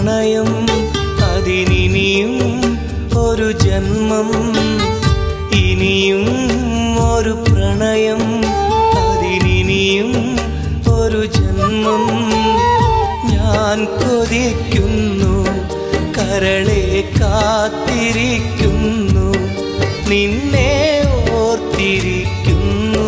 പ്രണയം അതിനിനിയും ഒരു ജന്മം ഇനിയും ഒരു പ്രണയം അതിനിനിയും ഒരു ജന്മം ഞാൻ കൊതിക്കുന്നു കരളെ കാത്തിരിക്കുന്നു നിന്നെ ഓർത്തിരിക്കുന്നു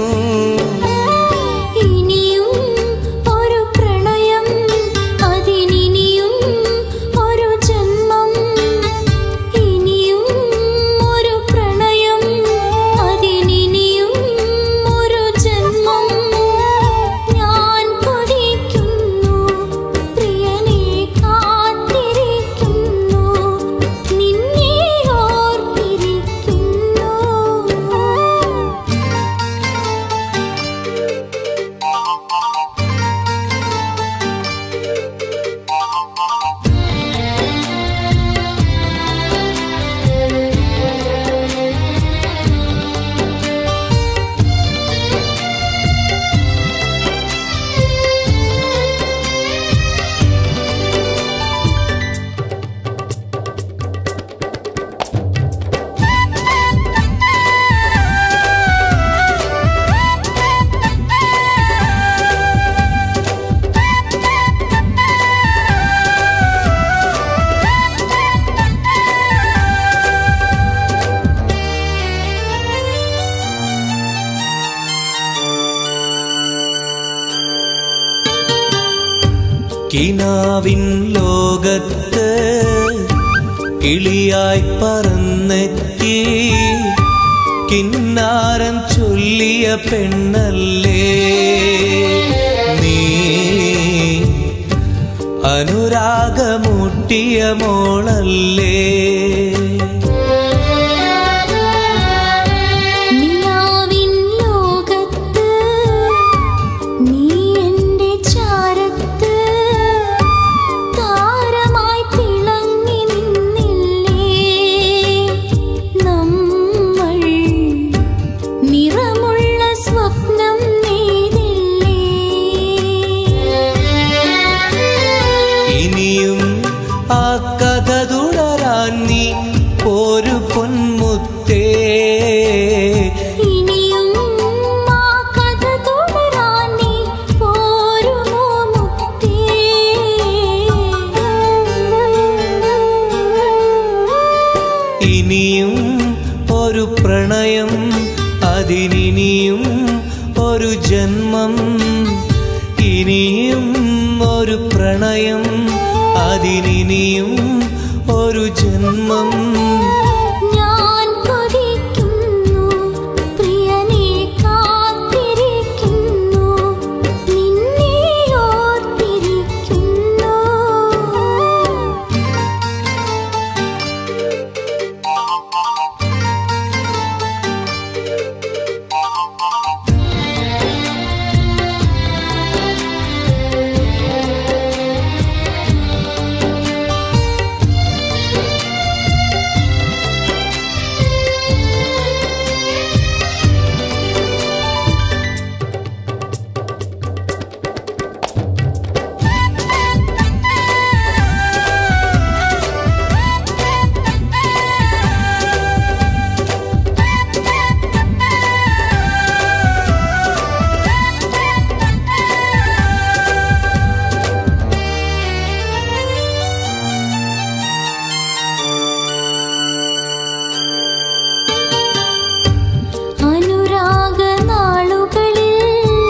ഇനിയും ഒരു പ്രണയം അതിനിനിയും ഒരു ജന്മം ഇനിയും ഒരു പ്രണയം അതിനിനിയും ഒരു ജന്മം ഞാൻ കൊതിക്കുന്നു പ്രിയനെ കാത്തിരിക്കുന്നു നിന്നെ ഓർത്തിരിക്കുന്നു കിനാവിൻ ലോകത്ത് കിളിയായി പറന്നെത്തി കിന്നാരൻ ചൊല്ലിയ പെണ്ണല്ലേ നീ അനുരാഗമൂട്ടിയ മോളല്ലേ നിലാവിൻ ലോകത്ത് നീ എൻ്റെ ചാരത്ത് താരമായി തിളങ്ങി നിന്നില്ലേ നമ്മൾ നിറമുള്ള സ്വപ്നം നെയ്തില്ലേ ഇനിയും ആ കഥ തുടരാൻ നീ ഒരു പൊന്മുത്തേ ഇനിയും ആ കഥ തുടരാൻ നീ പോരുമോ മുത്തേ ഇനിയും ഒരു പ്രണയം അതിനിനിയും ഒരു ജന്മം ഇനിയും ഒരു പ്രണയം അതിനിനിയും ഒരു ജന്മം ഞാൻ കൊതിക്കുന്നു പ്രിയനെ കാത്തിരിക്കുന്നു നിന്നെ ഓർത്തിരിക്കുന്നു അനുരാഗ നാളുകളിൽ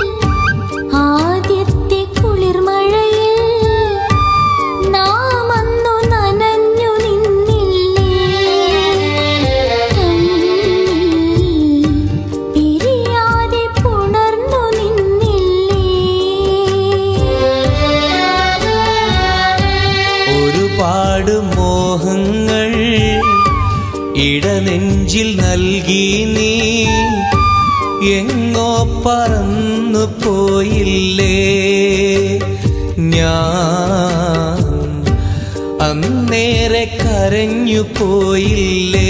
ആദ്യത്തെ കുളിർമഴയിൽ നാം അന്നു നനഞ്ഞു നിന്നില്ലേ കണ്ണിൽ പിരിയാതെ പുണർന്നു നിന്നില്ലേ ഒരുപാട് മോഹങ്ങൾ ഇടനെഞ്ചിൽ നൽകി നീ എങ്ങോ പറന്നു പോയില്ലേ ഞാൻ അന്നേരെ കരഞ്ഞു പോയില്ലേ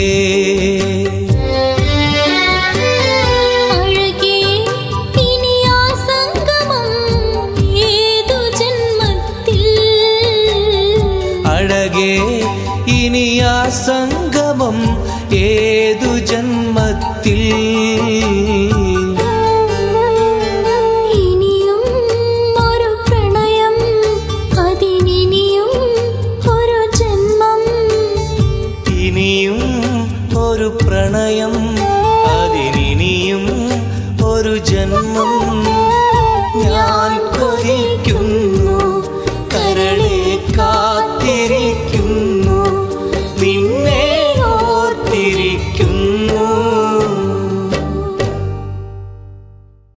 അഴകേ ഇനി ആ സംഗമം ഏതു ജന്മത്തിൽ സംഗമം ഏതു ജന്മത്തിൽ ഇനിയും ഒരു പ്രണയം അതിനിനിയും ഒരു ജന്മം ഇനിയും ഒരു പ്രണയം അതിനിനിയും ഒരു ജന്മം ഞാൻ കൊതി